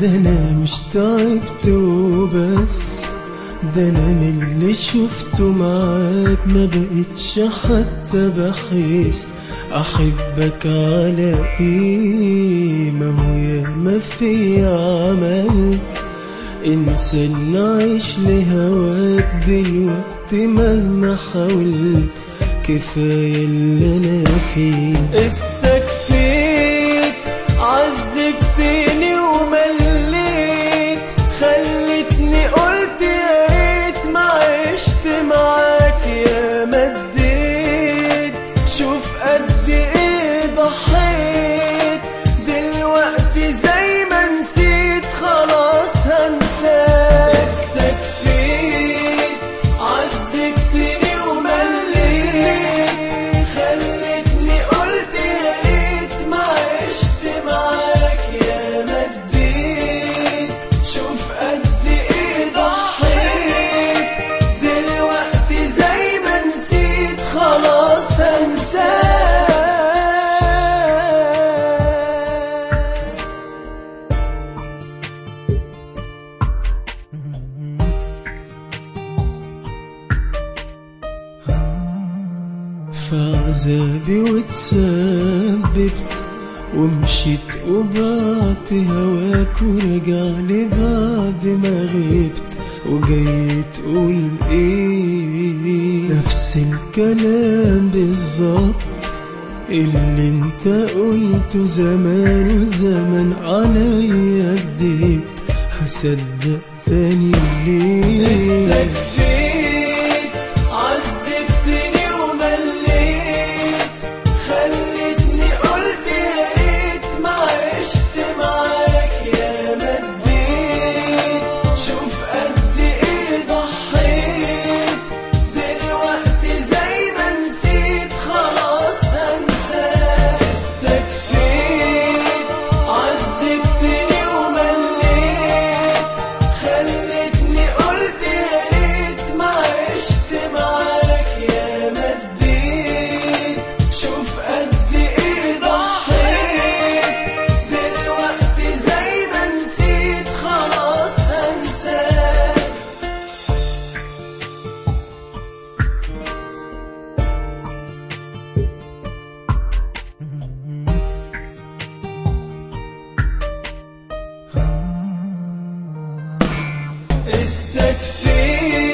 ده انا مش تعبت وبس ده انا من اللي شفته معاك ما بقتش حتى بحس احبك على ايه ما هو يا ما في عملت انسى ان اعيش لهواك دلوقتي مهما حاولت كفايه اللي انا فيه استكفيت عذبتني ومليت خلتني قلت يا ريت ما عشت معاك يا مديت شوف قد ايه ضحيت دلوقتي زي ما نسيت خلاص هنساك استكفيت عذبتني ومليت خلتني قلت يا ريت ما عشت معاك يا مديت شوف قد ايه ضحيت دلوقتي زي ما نسيت خلاص هنساك في عذابي وتسببت ومشيت وبعت هواك ورجع لي بعد ما غبت وجاي تقول ايه نفس الكلام بالظبط اللي انت قلته زمان وزمان عليا كدبت هصدق تاني ليه استكفيت عذبتني ومليت خلتني قلت يا ريت ما عشت معاك يا مديت شوف قد ايه ضحيت دلوقتي زي ما نسيت خلاص هنساك استكفيت عذبتني ومليت خلتني قلت يا ريت ما عشت معاك يا مديت شوف قد ايه ضحيت دلوقتي زي ما نسيت خلاص هنساك استكفيت